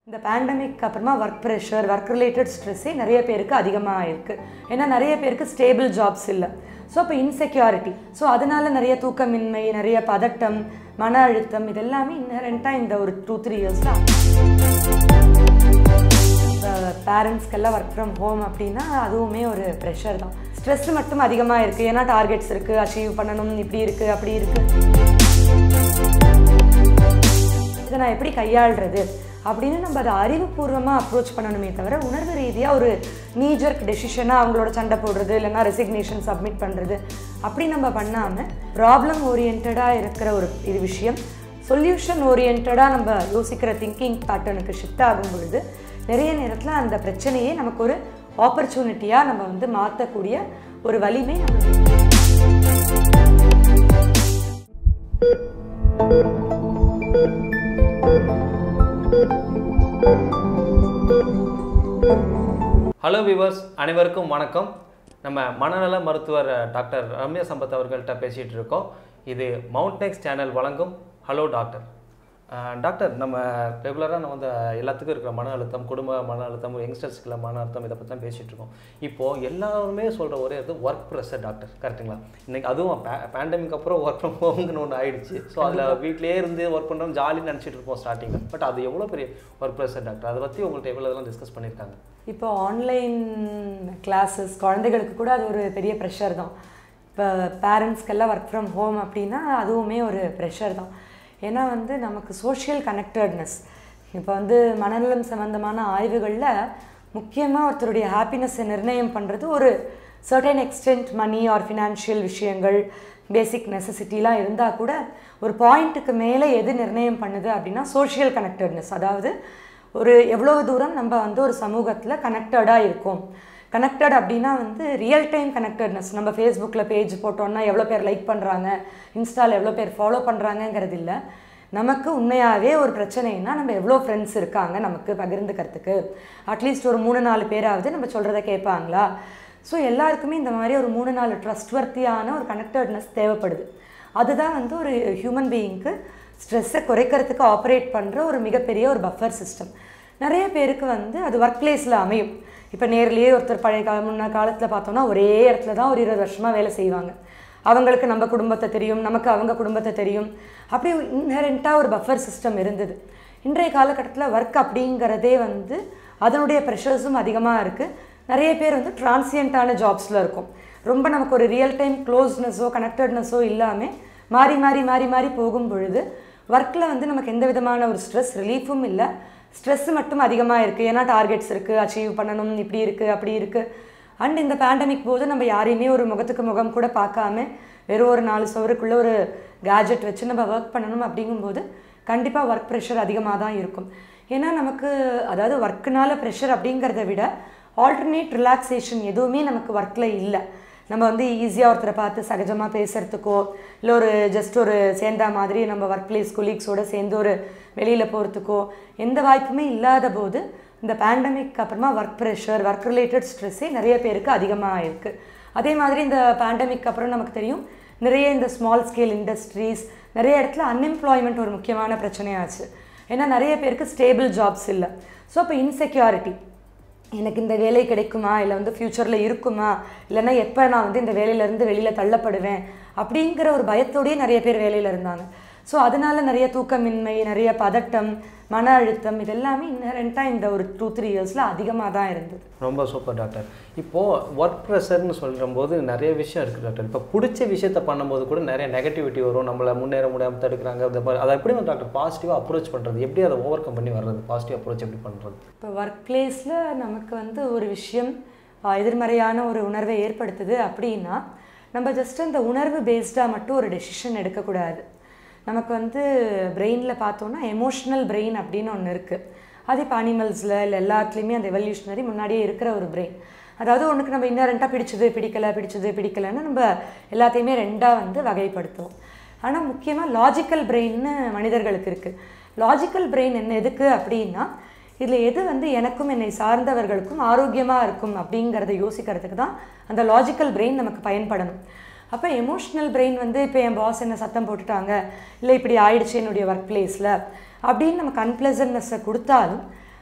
இந்த பேண்டமிக் அப்புறமா work pressure work related ஸ்ட்ரெஸ்ஸே நிறைய பேருக்கு அதிகமாக இருக்குது ஏன்னா நிறைய பேருக்கு ஸ்டேபிள் ஜாப்ஸ் இல்லை ஸோ அப்போ இன்செக்யூரிட்டி ஸோ அதனால நிறைய தூக்கமின்மை நிறைய பதட்டம் மன அழுத்தம் இது எல்லாமே இன்னரெண்ட்டாக இந்த ஒரு டூ த்ரீ இயர்ஸில் பேரண்ட்ஸ்க்கெல்லாம் ஒர்க் ஃப்ரம் ஹோம் அப்படின்னா அதுவுமே ஒரு ப்ரெஷர் தான் ஸ்ட்ரெஸ் மட்டும் அதிகமாக இருக்குது ஏன்னா டார்கெட்ஸ் இருக்குது அச்சீவ் பண்ணணும் இப்படி இருக்குது அப்படி இருக்குது இதை நான் எப்படி கையாளுறது அப்படின்னு நம்ம அதை அறிவுபூர்வமாக அப்ரோச் பண்ணணுமே தவிர உணர்வு ரீதியாக ஒரு நீஜர்க் டெசிஷனாக அவங்களோட சண்டை போடுறது இல்லைன்னா ரெசிக்னேஷன் சப்மிட் பண்ணுறது அப்படி நம்ம பண்ணாமல் ப்ராப்ளம் ஓரியன்டாக இருக்கிற ஒரு இது விஷயம் சொல்யூஷன் ஓரியன்டாக நம்ம யோசிக்கிற திங்கிங் பேட்டர்னுக்கு ஷிஃப்ட் ஆகும் பொழுது நிறைய நேரத்தில் அந்த பிரச்சனையே நமக்கு ஒரு ஆப்பர்ச்சுனிட்டியாக நம்ம வந்து மாற்றக்கூடிய ஒரு வலிமை நமக்கு ஹலோ விவர்ஸ் அனைவருக்கும் வணக்கம் நம்ம மனநல மருத்துவர் டாக்டர் ரம்யா சம்பத் அவர்கள்ட்ட பேசிகிட்டு இருக்கோம் இது மவுண்ட் நெக்ஸ் சேனல் வழங்கும் ஹலோ டாக்டர் அஹ், டாக்டர் நம்ம ரெகுலராக நம்ம வந்து எல்லாத்துக்கும் இருக்கிற மன அழுத்தம் குடும்ப மன அழுத்தம் யங்ஸ்டர்ஸ்க்குள்ள மன அழுத்தம் இதை பற்றி தான் பேசிகிட்டு இருக்கோம் இப்போது எல்லாருமே சொல்கிற ஒரே இது ஒர்க் ப்ரெஷர் டாக்டர் கரெக்ட்டுங்களா இன்னைக்கு அதுவும் பேண்டமிக் அப்புறம் ஒர்க் ஃப்ரம் ஹோம்னு ஒன்று ஆயிடுச்சு ஸோ அதில் வீட்டிலேயே இருந்து ஒர்க் பண்ணுறோம் ஜாலின்னு நினச்சிட்டு இருப்போம் ஸ்டார்டிங்கில் பட் அது எவ்வளோ பெரிய ஒர்க் ப்ரெஷர் டாக்டர் அதை பற்றி உங்கள்கிட்ட எவ்வளோ இதெல்லாம் டிஸ்கஸ் பண்ணியிருக்காங்க இப்போ ஆன்லைன் கிளாஸஸ் குழந்தைகளுக்கு கூட அது ஒரு பெரிய ப்ரெஷர் தான் இப்போ பேரண்ட்ஸ்க்கெல்லாம் ஒர்க் ஃப்ரம் ஹோம் அப்படின்னா அதுவுமே ஒரு ப்ரெஷர் தான் ஏன்னா வந்து நமக்கு சோஷியல் கனெக்டட்னஸ் இப்போ வந்து மனநலம் சம்மந்தமான ஆய்வுகளில் முக்கியமாக ஒருத்தருடைய ஹாப்பினஸ்ஸை நிர்ணயம் பண்ணுறது ஒரு certain extent money or financial விஷயங்கள் பேசிக் நெசசிட்டிலாம் இருந்தால் கூட ஒரு பாயிண்ட்டுக்கு மேலே எது நிர்ணயம் பண்ணுது அப்படின்னா சோஷியல் கனெக்டட்னஸ் அதாவது ஒரு எவ்வளோ தூரம் நம்ம வந்து ஒரு சமூகத்தில் கனெக்டடாக இருக்கோம் கனெக்டட் அப்படின்னா வந்து ரியல் டைம் கனெக்டட்னஸ் நம்ம ஃபேஸ்புக்கில் பேஜ் போட்டோம்னா எவ்வளோ பேர் லைக் பண்ணுறாங்க இன்ஸ்டாவில் எவ்வளோ பேர் ஃபாலோ பண்ணுறாங்கங்கிறது இல்லை நமக்கு உண்மையாகவே ஒரு பிரச்சனைனா நம்ம எவ்வளோ ஃப்ரெண்ட்ஸ் இருக்காங்க நமக்கு பகிர்ந்துக்கிறதுக்கு அட்லீஸ்ட் ஒரு மூணு நாலு பேராவது நம்ம சொல்கிறத கேட்பாங்களா ஸோ எல்லாருக்குமே இந்த மாதிரி ஒரு மூணு நாலு ட்ரஸ்ட்வர்த்தியான ஒரு கனெக்டட்னஸ் தேவைப்படுது அதுதான் வந்து ஒரு ஹியூமன் பீயிங்க்கு ஸ்ட்ரெஸ்ஸை குறைக்கிறதுக்கு ஆப்ரேட் பண்ணுற ஒரு மிகப்பெரிய ஒரு பஃபர் சிஸ்டம் நிறைய பேருக்கு வந்து அது ஒர்க் பிளேஸில் அமையும் இப்போ நேர்லேயே ஒருத்தர் பழைய கால முன்ன காலத்தில் பார்த்தோம்னா ஒரே இடத்துல தான் ஒரு இருபது வருஷமாக வேலை செய்வாங்க அவங்களுக்கு நம்ம குடும்பத்தை தெரியும் நமக்கு அவங்க குடும்பத்தை தெரியும் அப்படி இன்ஹெரண்ட்டாக ஒரு பஃபர் சிஸ்டம் இருந்தது இன்றைய காலகட்டத்தில் ஒர்க் அப்படிங்கிறதே வந்து அதனுடைய ப்ரெஷர்ஸும் அதிகமாக இருக்குது நிறைய பேர் வந்து டிரான்சியண்ட்டான ஜாப்ஸில் இருக்கும் ரொம்ப நமக்கு ஒரு ரியல் டைம் க்ளோஸ்னஸோ கனெக்டட்னஸோ இல்லாமல் மாறி மாறி மாறி மாறி போகும் பொழுது ஒர்க்கில் வந்து நமக்கு எந்த விதமான ஒரு ஸ்ட்ரெஸ் ரிலீஃபும் இல்லை ஸ்ட்ரெஸ் மட்டும் அதிகமாக இருக்குது ஏன்னா டார்கெட்ஸ் இருக்குது அச்சீவ் பண்ணணும் இப்படி இருக்குது அப்படி இருக்குது அண்ட் இந்த பேண்டமிக் போது நம்ம யாரையுமே ஒரு முகத்துக்கு முகம் கூட பார்க்காம வெறும் ஒரு நாலு சவருக்குள்ளே ஒரு கேஜெட் வச்சு நம்ம ஒர்க் பண்ணணும் அப்படிங்கும்போது கண்டிப்பாக ஒர்க் ப்ரெஷர் அதிகமாக தான் இருக்கும் ஏன்னா நமக்கு அதாவது ஒர்க்குனால ப்ரெஷர் அப்படிங்கிறத விட ஆல்டர்னேட் ரிலாக்ஸேஷன் எதுவுமே நமக்கு ஒர்க்கில் இல்லை நம்ம வந்து ஈஸியாக ஒருத்தரை பார்த்து சகஜமாக பேசுகிறதுக்கோ இல்லை ஒரு ஜஸ்ட் ஒரு சேர்ந்தா மாதிரி நம்ம ஒர்க் பிளேஸ் கொலீக்ஸோடு சேர்ந்து ஒரு வெளியில் போகிறதுக்கோ எந்த வாய்ப்புமே இல்லாத போது இந்த பேண்டமிக் அப்புறமா ஒர்க் ப்ரெஷர் ஒர்க் ரிலேட்டட் ஸ்ட்ரெஸ்ஸே நிறைய பேருக்கு அதிகமாக இருக்குது அதே மாதிரி இந்த பேண்டமிக் அப்புறம் நமக்கு தெரியும் நிறைய இந்த ஸ்மால் ஸ்கேல் இண்டஸ்ட்ரீஸ் நிறைய இடத்துல அன்எம்ப்ளாய்மெண்ட் ஒரு முக்கியமான பிரச்சனையாச்சு ஏன்னா நிறைய பேருக்கு ஸ்டேபிள் ஜாப்ஸ் இல்லை ஸோ அப்போ இன்செக்யூரிட்டி எனக்கு இந்த வேலை கிடைக்குமா இல்லை வந்து ஃப்யூச்சரில் இருக்குமா இல்லைன்னா எப்போ நான் வந்து இந்த வேலையிலேருந்து வெளியில் தள்ளப்படுவேன் அப்படிங்கிற ஒரு பயத்தோடயே நிறைய பேர் வேலையில் இருந்தாங்க ஸோ அதனால நிறைய தூக்கமின்மை நிறைய பதட்டம் மன அழுத்தம் இது எல்லாமே இன்னரெண்ட்டாக இந்த ஒரு டூ த்ரீ இயர்ஸில் அதிகமாக தான் இருந்தது ரொம்ப சூப்பர் டாக்டர் இப்போது ஒர்க் ப்ரெஷர்னு சொல்லும்போது நிறைய விஷயம் இருக்குது டாக்டர் இப்போ பிடிச்ச விஷயத்த பண்ணும்போது கூட நிறைய நெகட்டிவிட்டி வரும் நம்மளை முன்னேற முடியாமல் தடுக்கிறாங்க அந்த மாதிரி அதை எப்படி வந்து டாக்டர் பாசிட்டிவாக அப்ரோச் பண்ணுறது எப்படி அதை ஓவர் கம் பண்ணி வர்றது பாசிட்டிவ் அப்ரோச் எப்படி பண்ணுறது இப்போ ஒர்க் பிளேஸில் நமக்கு வந்து ஒரு விஷயம் ஆஹ், எதிர்மறையான ஒரு உணர்வை ஏற்படுத்துது அப்படின்னா நம்ம ஜஸ்ட் அந்த உணர்வு பேஸ்டாக மட்டும் ஒரு டெசிஷன் எடுக்கக்கூடாது நமக்கு வந்து பிரெயினில் பார்த்தோன்னா எமோஷ்னல் பிரெயின் அப்படின்னு ஒன்று இருக்குது அது இப்போ அனிமல்ஸில் இல்லை எல்லாத்துலேயுமே அந்த எவல்யூஷனரி முன்னாடியே இருக்கிற ஒரு பிரெயின் அதாவது ஒன்றுக்கு நம்ம இன்னரெண்டாக பிடிச்சது பிடிக்கல பிடிச்சது பிடிக்கலன்னு நம்ம எல்லாத்தையுமே ரெண்டாக வந்து வகைப்படுத்துவோம் ஆனால் முக்கியமாக லாஜிக்கல் பிரெயின்னு மனிதர்களுக்கு இருக்குது லாஜிக்கல் பிரெயின் என்ன எதுக்கு அப்படின்னா இதில் எது வந்து எனக்கும் என்னை சார்ந்தவர்களுக்கும் ஆரோக்கியமாக இருக்கும் அப்படிங்கிறத யோசிக்கிறதுக்கு தான் அந்த லாஜிக்கல் பிரெயின் நமக்கு பயன்படணும் அப்போ எமோஷ்னல் பிரெயின் வந்து இப்போ என் பாஸ் என்ன சத்தம் போட்டுட்டாங்க இல்லை இப்படி ஆயிடுச்சு என்னுடைய ஒர்க் பிளேஸில் அப்படின்னு நமக்கு அன்பிளசன்ட்னஸை கொடுத்தாலும்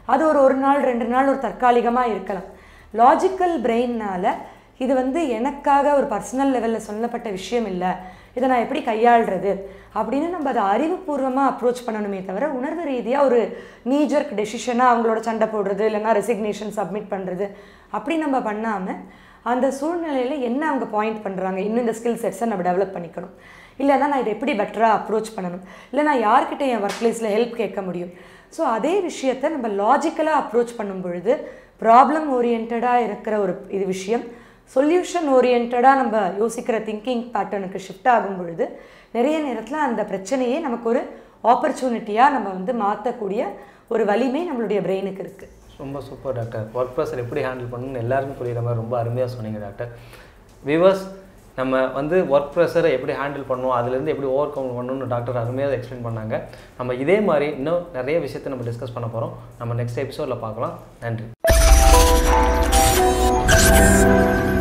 அது ஒரு ஒரு நாள் ரெண்டு நாள் ஒரு தற்காலிகமாக இருக்கலாம் லாஜிக்கல் பிரெயின்னால் இது வந்து எனக்காக ஒரு பர்சனல் லெவலில் சொல்லப்பட்ட விஷயம் இல்லை இதை நான் எப்படி கையாளுறது அப்படின்னு நம்ம அதை அறிவுபூர்வமாக அப்ரோச் பண்ணணுமே தவிர உணர்வு ரீதியாக ஒரு நீஜர்க் டெசிஷனாக அவங்களோட சண்டை போடுறது இல்லைன்னா ரெசிக்னேஷன் சப்மிட் பண்ணுறது அப்படி நம்ம பண்ணாமல் அந்த சூழ்நிலையில் என்ன அவங்க பாயிண்ட் பண்ணுறாங்க இன்னும் இந்த ஸ்கில் செட்ஸை நம்ம டெவலப் பண்ணிக்கணும் இல்லைன்னா நான் இதை எப்படி பெட்டராக அப்ரோச் பண்ணணும் இல்லை நான் யார்கிட்ட என் ஒர்க் பிளேஸில் ஹெல்ப் கேட்க முடியும் ஸோ அதே விஷயத்தை நம்ம லாஜிக்கலாக அப்ரோச் பண்ணும் பொழுது ப்ராப்ளம் ஓரியன்டாக இருக்கிற ஒரு இது விஷயம் சொல்யூஷன் ஓரியன்டாக நம்ம யோசிக்கிற திங்கிங் பேட்டர்னுக்கு ஷிஃப்ட் ஆகும் பொழுது நிறைய நேரத்தில் அந்த பிரச்சனையே நமக்கு ஒரு ஆப்பர்ச்சுனிட்டியாக நம்ம வந்து மாற்றக்கூடிய ஒரு வலிமை நம்மளுடைய பிரெயினுக்கு இருக்குது ரொம்ப சூப்பர் டாக்டர் ஒர்க் ப்ரெஷர் எப்படி ஹேண்டில் பண்ணணும்னு எல்லாருக்கும் புரியுற மாதிரி ரொம்ப அருமையாக சொன்னீங்க டாக்டர் விவர்ஸ் நம்ம வந்து ஒர்க் ப்ரெஷரை எப்படி ஹேண்டில் பண்ணணும் அதுலேருந்து எப்படி ஓவர் கம் பண்ணணும்னு டாக்டர் அருமையாக எக்ஸ்பிளைன் பண்ணாங்க நம்ம இதே மாதிரி இன்னும் நிறைய விஷயத்தை நம்ம டிஸ்கஸ் பண்ண போகிறோம் நம்ம நெக்ஸ்ட் எபிசோடில் பார்க்கலாம் நன்றி